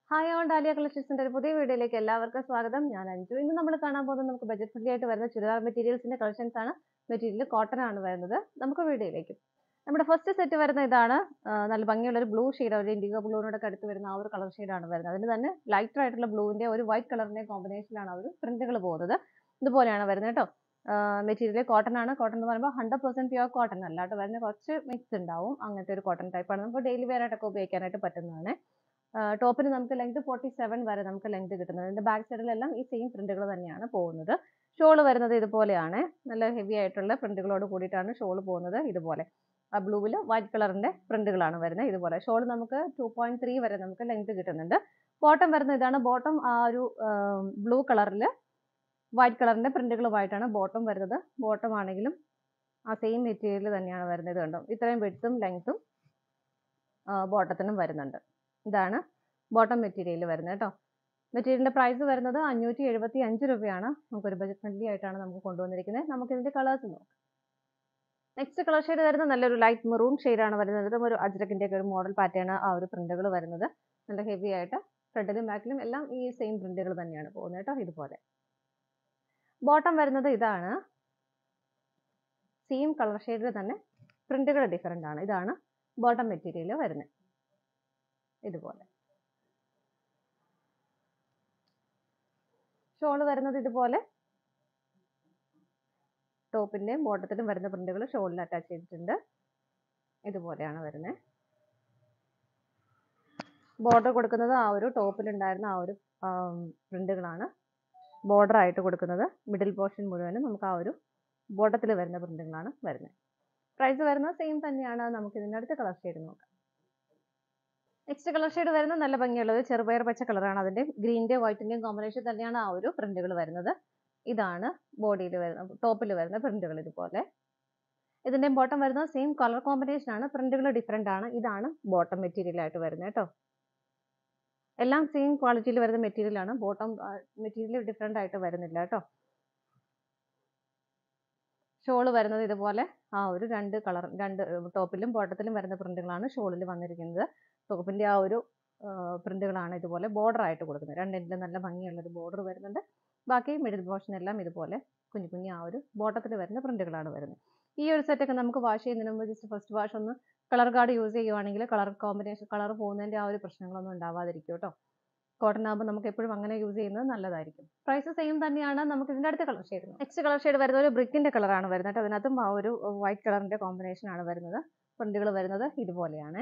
hi on dahlia കളക്ഷൻസിന്റെ ഒരു പുതിയ വീഡിയോയിലേക്ക് എല്ലാവർക്കും സ്വാഗതം ഞാൻ അഞ്ജു ഇന്ന് നമ്മൾ കാണാൻ പോകുന്നത് നമുക്ക് ബജറ്റ് ഫ്രണ്ട്ലി ആയിട്ട് വരുന്ന ചുരിദാർ മെറ്റീരിയൽസിന്റെ കളക്ഷൻസ് ആണ് മെറ്റീരിയൽ കോട്ടൺ ആണ് വരുന്നത് നമുക്ക് വീഡിയോയിലേക്ക് നമ്മുടെ ഫസ്റ്റ് സെറ്റ് വരുന്ന ഇതാണ് ആ, നല്ല ഭംഗിയുള്ള ഒരു ബ്ലൂ ഷെയ്ഡ് ഒരു ഇൻഡിഗോ ബ്ലൂവിനോട് അടുത്ത് വരുന്ന ആ ഒരു കളർ ആണ് വരുന്നത് അതിന് തന്നെ ലൈറ്റർ ആയിട്ടുള്ള ബ്ലൂവിന്റെ ഒരു വൈറ്റ് കളറിന്റെ കോമ്പിനേഷനിലാണ് ആ ഒരു പ്രിന്റുകൾ പോകുന്നത് ഇതുപോലെയാണ് വരുന്നത് കേട്ടോ മെറ്റീരിയൽ കോട്ടൺ ആണ് കോട്ടൺ എന്ന് പറയുമ്പോൾ ഹൺഡ്രഡ് പെർസെന്റ് പ്യുവർ കോട്ടൺ അല്ലാണ്ട് വരുന്ന കുറച്ച് മിക്സ് ഉണ്ടാവും അങ്ങനത്തെ ഒരു കോട്ടൺ ടൈപ്പാണ് നമുക്ക് ഡെയിലി വെയർ ആയിട്ടൊക്കെ ഉപയോഗിക്കാനായിട്ട് പറ്റുന്നതാണ് ടോപ്പിന് നമുക്ക് ലെങ്ത് ഫോർട്ടി സെവൻ വരെ നമുക്ക് ലെങ്ത് കിട്ടുന്നത് ഇതിന്റെ ബാക്ക് സൈഡിലെല്ലാം ഈ സെയിം പ്രിന്റുകൾ തന്നെയാണ് പോകുന്നത് ഷോൾ വരുന്നത് ഇതുപോലെയാണ് നല്ല ഹെവി ആയിട്ടുള്ള പ്രിന്റുകളോട് കൂടിയിട്ടാണ് ഷോൾ പോകുന്നത് ഇതുപോലെ ആ ബ്ലൂവിൽ വൈറ്റ് കളറിന്റെ പ്രിന്റുകളാണ് വരുന്നത് ഇതുപോലെ ഷോൾ നമുക്ക് ടു പോയിന്റ് ത്രീ വരെ നമുക്ക് ലെങ്ത് കിട്ടുന്നുണ്ട് ബോട്ടം വരുന്ന ഇതാണ് ബോട്ടം ആ ഒരു ബ്ലൂ കളറിൽ വൈറ്റ് കളറിന്റെ പ്രിന്റുകളുമായിട്ടാണ് ബോട്ടം വരുന്നത് ബോട്ടം ആണെങ്കിലും ആ സെയിം മെറ്റീരിയൽ തന്നെയാണ് വരുന്നത് ഇത് കണ്ടോ ഇത്രയും വിഡ്ത്തും ലെങ്ത്തും ബോട്ടത്തിനും വരുന്നുണ്ട് ഇതാണ് ബോട്ടം മെറ്റീരിയൽ വരുന്നത് കേട്ടോ മെറ്റീരിയലിന്റെ പ്രൈസ് വരുന്നത് അഞ്ഞൂറ്റി എഴുപത്തി അഞ്ച് രൂപയാണ് നമുക്കൊരു ബജറ്റ് ഫ്രണ്ട്ലി ആയിട്ടാണ് നമുക്ക് കൊണ്ടുവന്നിരിക്കുന്നത് നമുക്ക് ഇതിന്റെ കളേഴ്സ് നോക്കാം നെക്സ്റ്റ് കളർ ഷെയ്ഡ് വരുന്നത് നല്ലൊരു ലൈറ്റ് മെറൂൺ ആണ് വരുന്നത് ഇതും ഒരു അജ്രക്കിന്റെ ഒക്കെ ഒരു മോഡൽ പാറ്റേൺ ആ ഒരു പ്രിന്റുകൾ വരുന്നത് നല്ല ഹെവി ആയിട്ട് ഫ്രണ്ടിലും ബാക്കിലും എല്ലാം ഈ സെയിം പ്രിന്റുകൾ തന്നെയാണ് പോകുന്നത് കേട്ടോ ഇതുപോലെ ബോട്ടം വരുന്നത് ഇതാണ് സെയിം കളർ ഷെയ്ഡിൽ തന്നെ പ്രിന്റുകൾ ഡിഫറെന്റ് ആണ് ഇതാണ് ബോട്ടം മെറ്റീരിയൽ വരുന്നത് ഇതുപോലെ ഷോൾ വരുന്നത് ഇതുപോലെ ടോപ്പിന്റെയും ബോട്ടത്തിലും വരുന്ന പ്രിന്റുകൾ ഷോളിൽ അറ്റാച്ച് ചെയ്തിട്ടുണ്ട് ഇതുപോലെയാണ് വരുന്നത് ബോർഡർ കൊടുക്കുന്നത് ആ ഒരു ടോപ്പിലുണ്ടായിരുന്ന ആ ഒരു പ്രിന്റുകളാണ് ബോർഡർ ആയിട്ട് കൊടുക്കുന്നത് മിഡിൽ പോർഷൻ മുഴുവനും നമുക്ക് ആ ഒരു ബോട്ടത്തിൽ വരുന്ന പ്രിന്റുകളാണ് വരുന്നത് പ്രൈസ് വരുന്നത് സെയിം തന്നെയാണ് നമുക്ക് ഇതിൻ്റെ അടുത്ത കളർ ഷെയ്ഡ് നോക്കാം നെക്സ്റ്റ് കളർ ഷെയ്ഡ് വരുന്നത് നല്ല ഭംഗിയുള്ളത് ചെറുപയർ പച്ച കളറാണ് അതിന്റെ ഗ്രീനിന്റെയും വൈറ്റിന്റെയും കോമ്പിനേഷൻ തന്നെയാണ് ആ ഒരു പ്രിന്റുകൾ വരുന്നത് ഇതാണ് ബോഡിയിൽ വരുന്ന ടോപ്പിൽ വരുന്ന പ്രിന്റുകൾ ഇതുപോലെ ഇതിന്റെ ബോട്ടം വരുന്നത് സെയിം കളർ കോമ്പിനേഷൻ ആണ് പ്രിന്റുകൾ ഡിഫറെന്റ് ആണ് ഇതാണ് ബോട്ടം മെറ്റീരിയൽ ആയിട്ട് വരുന്നത് കേട്ടോ എല്ലാം സെയിം ക്വാളിറ്റിയിൽ വരുന്ന മെറ്റീരിയൽ ആണ് ബോട്ടം മെറ്റീരിയൽ ഡിഫറെന്റ് ആയിട്ട് വരുന്നില്ല കേട്ടോ ഷോൾ വരുന്നത് ഇതുപോലെ ആ ഒരു രണ്ട് കളർ രണ്ട് ടോപ്പിലും ബോട്ടത്തിലും വരുന്ന പ്രിന്റുകളാണ് ഷോളിൽ വന്നിരിക്കുന്നത് ടോപ്പിന്റെ ആ ഒരു പ്രിന്റുകളാണ് ഇതുപോലെ ബോർഡർ ആയിട്ട് കൊടുക്കുന്നത് രണ്ടിലും നല്ല ഭംഗിയുള്ള ഒരു ബോർഡർ വരുന്നുണ്ട് ബാക്കി മിഡിൽ പോർഷൻ എല്ലാം ഇതുപോലെ കുഞ്ഞു കുഞ്ഞു ആ ഒരു ബോട്ടത്തിൽ വരുന്ന പ്രിന്റുകളാണ് വരുന്നത് ഈ ഒരു സെറ്റ് ഒക്കെ നമുക്ക് വാഷ് ചെയ്യുന്നതിന് മുമ്പ് ജസ്റ്റ് ഫസ്റ്റ് വാഷ് ഒന്ന് കളർ കാർഡ് യൂസ് ചെയ്യുവാണെങ്കിൽ കളർ കോമ്പിനേഷൻ കളർ പോകുന്നതിന്റെ ആ ഒരു പ്രശ്നങ്ങളൊന്നും ഉണ്ടാവാതിരിക്കും കേട്ടോ കോട്ടൺ ആകുമ്പോൾ നമുക്ക് എപ്പോഴും അങ്ങനെ യൂസ് ചെയ്യുന്നത് നല്ലതായിരിക്കും പ്രൈസ് സെയിം തന്നെയാണ് നമുക്ക് ഇതിന്റെ അടുത്ത colour shade next colour shade വരുന്നത് ഒരു ബ്രിക്കിന്റെ കളറാണ് വരുന്നത് കേട്ടോ അതിനകത്തും ആ ഒരു വൈറ്റ് കളറിന്റെ കോമ്പിനേഷൻ ആണ് വരുന്നത് പ്രിന്റുകൾ വരുന്നത് ഇതുപോലെയാണ്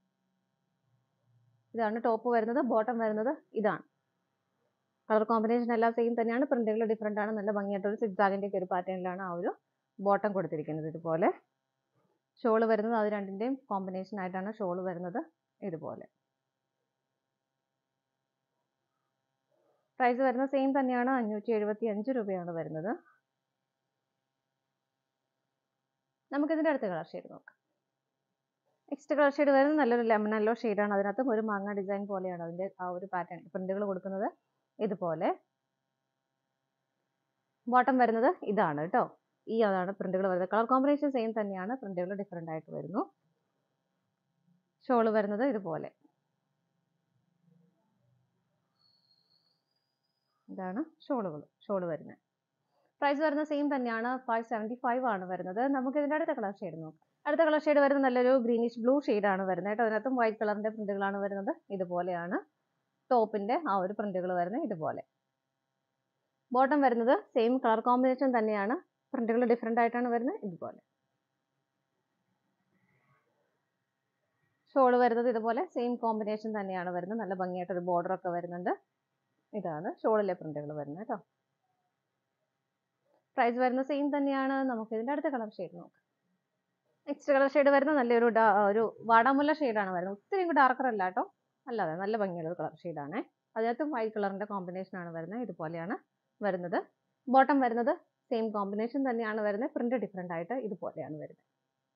ഇതാണ് ടോപ്പ് വരുന്നത് ബോട്ടം വരുന്നത് ഇതാണ് കളർ കോമ്പിനേഷൻ എല്ലാം സെയിം തന്നെയാണ് പ്രിന്റുകൾ ഡിഫറെന്റ് ആണ് നല്ല ഭംഗിയായിട്ട് ഒരു സിക്സാഗിന്റെ ഒക്കെ ഒരു പാറ്റേണിലാണ് ആ ഒരു ബോട്ടം കൊടുത്തിരിക്കുന്നത് ഇതുപോലെ ഷോള് വരുന്നത് അത് രണ്ടിന്റെയും കോമ്പിനേഷൻ ആയിട്ടാണ് ഷോള് വരുന്നത് ഇതുപോലെ പ്രൈസ് വരുന്നത് സെയിം തന്നെയാണ് അഞ്ഞൂറ്റി എഴുപത്തി അഞ്ച് രൂപയാണ് വരുന്നത് നമുക്കിതിന്റെ അടുത്ത കളർ ഷെയ്ഡ് നോക്കാം നെക്സ്റ്റ് കളർ ഷെയ്ഡ് വരുന്നത് നല്ലൊരു ലെമൺ യെല്ലോ ഷെയ്ഡാണ് അതിനകത്തും ഒരു മാങ്ങ ഡിസൈൻ പോലെയാണ് അതിന്റെ ആ ഒരു പാറ്റേൺ പ്രിന്റുകൾ കൊടുക്കുന്നത് ഇതുപോലെ ബോട്ടം വരുന്നത് ഇതാണ് കേട്ടോ ഈ അതാണ് പ്രിന്റുകൾ വരുന്നത് കളർ കോമ്പിനേഷൻ സെയിം തന്നെയാണ് പ്രിന്റുകൾ ഡിഫറെന്റ് ആയിട്ട് വരുന്നു ഷോള് വരുന്നത് ഇതുപോലെ ഇതാണ് ഷോളുകൾ ഷോള് വരുന്നത് പ്രൈസ് വരുന്നത് സെയിം തന്നെയാണ് ഫൈവ് സെവൻറ്റി ഫൈവ് ആണ് വരുന്നത് നമുക്ക് ഇതിന്റെ അടുത്ത കളർ ഷെയ്ഡ് നോക്കാം അടുത്ത കളർ ഷെയ്ഡ് വരുന്നത് നല്ലൊരു ഗ്രീനിഷ് ബ്ലൂ ആണ് വരുന്നത് കേട്ടോ അതിനകത്തും വൈറ്റ് കളറിന്റെ പ്രിന്റുകളാണ് വരുന്നത് ഇതുപോലെയാണ് ടോപ്പിന്റെ ആ ഒരു പ്രിന്റുകൾ വരുന്നത് ഇതുപോലെ ബോട്ടം വരുന്നത് സെയിം കളർ കോമ്പിനേഷൻ തന്നെയാണ് പ്രിന്റുകൾ ഡിഫറെന്റ് ആയിട്ടാണ് വരുന്നത് ഇതുപോലെ ഷോള് വരുന്നത് ഇതുപോലെ സെയിം കോമ്പിനേഷൻ തന്നെയാണ് വരുന്നത് നല്ല ഭംഗിയായിട്ട് ഒരു ബോർഡർ ഒക്കെ വരുന്നുണ്ട് ഇതാണ് ഷോളിലെ പ്രിന്റുകൾ വരുന്നത് കേട്ടോ പ്രൈസ് വരുന്നത് സെയിം തന്നെയാണ് നമുക്ക് ഇതിന്റെ അടുത്ത കളർ ഷെയ്ഡ് നോക്കാം നെക്സ്റ്റ് കളർ ഷെയ്ഡ് വരുന്നത് നല്ലൊരു ഒരു വാടാമുല്ല ഷെയ്ഡാണ് വരുന്നത് ഒത്തിരി ഡാർക്കർ അല്ല കേട്ടോ അല്ലാതെ നല്ല ഭംഗിയുള്ള ഒരു കളർ ഷെയ്ഡാണ് അതിനകത്തും വൈറ്റ് കളറിന്റെ കോമ്പിനേഷൻ ആണ് വരുന്നത് ഇതുപോലെയാണ് വരുന്നത് ബോട്ടം വരുന്നത് സെയിം കോമ്പിനേഷൻ തന്നെയാണ് വരുന്നത് പ്രിന്റ് ഡിഫറെന്റ് ആയിട്ട് ഇതുപോലെയാണ് വരുന്നത്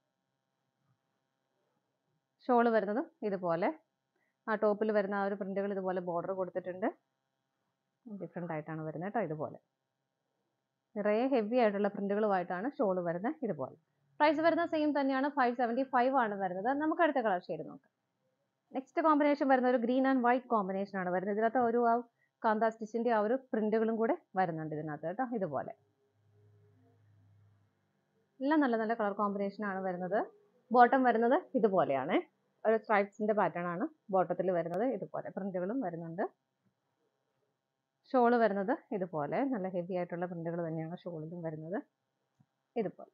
ഷോള് വരുന്നതും ഇതുപോലെ ആ ടോപ്പിൽ വരുന്ന ആ ഒരു പ്രിന്റുകൾ ഇതുപോലെ ബോർഡർ കൊടുത്തിട്ടുണ്ട് ഡിഫറെന്റ് ആയിട്ടാണ് വരുന്നത് കേട്ടോ ഇതുപോലെ നിറയെ ഹെവി ആയിട്ടുള്ള പ്രിന്റുകളുമായിട്ടാണ് ഷോള് വരുന്നത് ഇതുപോലെ പ്രൈസ് വരുന്നത് സെയിം തന്നെയാണ് ഫൈവ് സെവൻറ്റി ഫൈവ് ആണ് വരുന്നത് നമുക്ക് അടുത്ത കളർ ഷെയ്ഡ് നോക്കാം നെക്സ്റ്റ് കോമ്പിനേഷൻ വരുന്ന ഒരു ഗ്രീൻ ആൻഡ് വൈറ്റ് കോമ്പിനേഷൻ ആണ് വരുന്നത് ഇതിനകത്ത് ഒരു ആ കാന്ത സ്റ്റിച്ചിന്റെ ആ ഒരു പ്രിന്റുകളും കൂടെ വരുന്നുണ്ട് ഇതിനകത്ത് കേട്ടോ ഇതുപോലെ എല്ലാം നല്ല നല്ല കളർ കോമ്പിനേഷൻ ആണ് വരുന്നത് ബോട്ടം വരുന്നത് ഇതുപോലെയാണ് ഒരു സ്ട്രൈപ്സിന്റെ പാറ്റേൺ ആണ് ബോട്ടത്തിൽ വരുന്നത് ഇതുപോലെ പ്രിന്റുകളും വരുന്നുണ്ട് ഷോള് വരുന്നത് ഇതുപോലെ നല്ല ഹെവി ആയിട്ടുള്ള പ്രിന്റുകൾ തന്നെയാണ് ഷോളിലും വരുന്നത് ഇതുപോലെ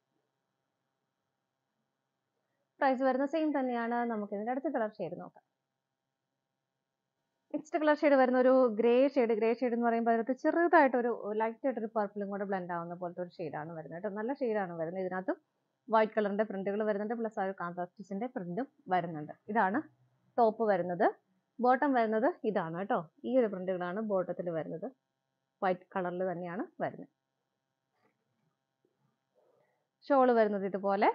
പ്രൈസ് വരുന്ന സെയിം തന്നെയാണ് നമുക്ക് ഇതിന്റെ അടുത്ത കളർ ഷെയ്ഡ് നോക്കാം നെക്സ്റ്റ് കളർ ഷെയ്ഡ് വരുന്ന ഒരു ഗ്രേ ഷെയ്ഡ് ഗ്രേ ഷെയ്ഡ് എന്ന് പറയുമ്പോൾ അതിനകത്ത് ചെറുതായിട്ട് ഒരു ലൈറ്റ് ആയിട്ട് ഒരു പർപ്പിളും കൂടെ ബ്ലെൻഡ് ആവുന്ന പോലത്തെ ഒരു ഷെയ്ഡാണ് വരുന്നത് കേട്ടോ നല്ല ഷെയ്ഡാണ് വരുന്നത് ഇതിനകത്ത് വൈറ്റ് കളറിന്റെ പ്രിന്റുകൾ വരുന്നുണ്ട് പ്ലസ് ആ ഒരു കാന്താസ്റ്റിച്ചിന്റെ പ്രിന്റും വരുന്നുണ്ട് ഇതാണ് ടോപ്പ് വരുന്നത് ബോട്ടം വരുന്നത് ഇതാണ് കേട്ടോ ഈ ഒരു പ്രിന്റുകളാണ് ബോട്ടത്തിൽ വരുന്നത് വൈറ്റ് കളറിൽ തന്നെയാണ് വരുന്നത് ഷോള് വരുന്നത് ഇതുപോലെ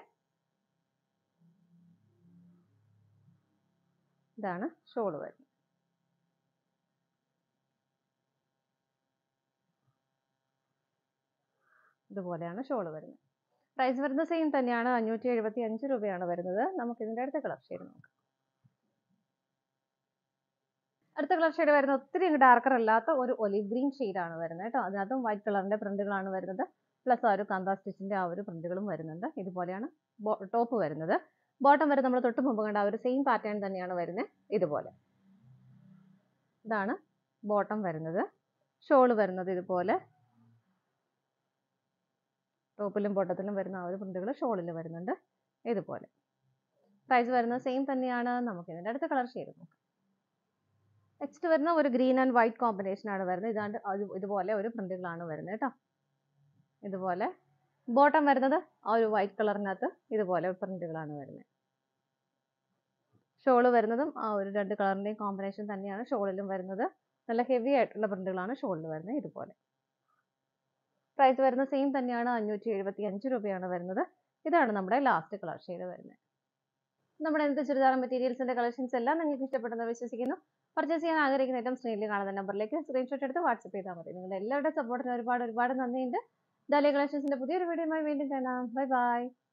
ഇതാണ് ഷോള് വരുന്നത് ഇതുപോലെയാണ് ഷോള് വരുന്നത് പ്രൈസ് വരുന്നത് സെയിം തന്നെയാണ് അഞ്ഞൂറ്റി എഴുപത്തി അഞ്ച് രൂപയാണ് വരുന്നത് നമുക്ക് ഇതിന്റെ അടുത്ത കളർ ഷെയ്ഡ് നോക്കാം അടുത്ത കളർ ഷെയ്ഡ് വരുന്നത് ഒത്തിരി ഡാർക്കർ അല്ലാത്ത ഒരു ഒലിവ് ഗ്രീൻ ആണ് വരുന്നത് കേട്ടോ അതിനകത്തും വൈറ്റ് കളറിന്റെ പ്രിന്റുകളാണ് വരുന്നത് പ്ലസ് ആ ഒരു കാന്താ സ്റ്റിച്ചിന്റെ ആ ഒരു പ്രിന്റുകളും വരുന്നുണ്ട് ഇതുപോലെയാണ് ടോപ്പ് വരുന്നത് ബോട്ടം വരെ നമ്മൾ തൊട്ട് മുമ്പ് കണ്ട ആ ഒരു സെയിം പാറ്റേൺ തന്നെയാണ് വരുന്നത് ഇതുപോലെ ഇതാണ് ബോട്ടം വരുന്നത് ഷോള് വരുന്നത് ഇതുപോലെ ടോപ്പിലും ബോട്ടത്തിലും വരുന്ന ആ ഒരു പ്രിന്റുകൾ ഷോളിൽ വരുന്നുണ്ട് ഇതുപോലെ പ്രൈസ് വരുന്നത് സെയിം തന്നെയാണ് നമുക്ക് ഇതിന്റെ അടുത്ത കളർ ഷെയ്ഡ് നോക്കാം നെക്സ്റ്റ് വരുന്ന ഒരു ഗ്രീൻ ആൻഡ് വൈറ്റ് കോമ്പിനേഷൻ ആണ് വരുന്നത് ഇതാണ്ട് അത് ഇതുപോലെ ഒരു പ്രിന്റുകളാണ് വരുന്നത് കേട്ടോ ഇതുപോലെ ബോട്ടം വരുന്നത് ആ ഒരു വൈറ്റ് കളറിനകത്ത് ഇതുപോലെ പ്രിന്റുകളാണ് വരുന്നത് ഷോള് വരുന്നതും ആ ഒരു രണ്ട് കളറിന്റെയും കോമ്പിനേഷൻ തന്നെയാണ് ഷോളിലും വരുന്നത് നല്ല ഹെവി ആയിട്ടുള്ള പ്രിന്റുകളാണ് ഷോളിൽ വരുന്നത് ഇതുപോലെ പ്രൈസ് വരുന്ന സെയിം തന്നെയാണ് അഞ്ഞൂറ്റി എഴുപത്തി അഞ്ച് രൂപയാണ് വരുന്നത് ഇതാണ് നമ്മുടെ ലാസ്റ്റ് കളർ ഷെയ്ഡ് വരുന്നത് നമ്മുടെ ഇന്നത്തെ ചുരിദാർ മെറ്റീരിയൽസിന്റെ കളക്ഷൻസ് എല്ലാം നിങ്ങൾക്ക് ഇഷ്ടപ്പെട്ടെന്ന് വിശ്വസിക്കുന്നു പർച്ചേസ് ചെയ്യാൻ ആഗ്രഹിക്കുന്ന ഏറ്റവും സ്ക്രീനിൽ കാണുന്ന നമ്പറിലേക്ക് സ്ക്രീൻഷോട്ട് എടുത്ത് വാട്സപ്പ് ചെയ്താൽ മതി നിങ്ങളുടെ എല്ലാവരുടെ സപ്പോർട്ടിന് ഒരുപാട് ഒരുപാട് നന്ദിയുണ്ട് ഡാലിയ കളക്ഷൻസിന്റെ പുതിയൊരു വീഡിയോയുമായി വീണ്ടും കാണാം ബൈ ബൈ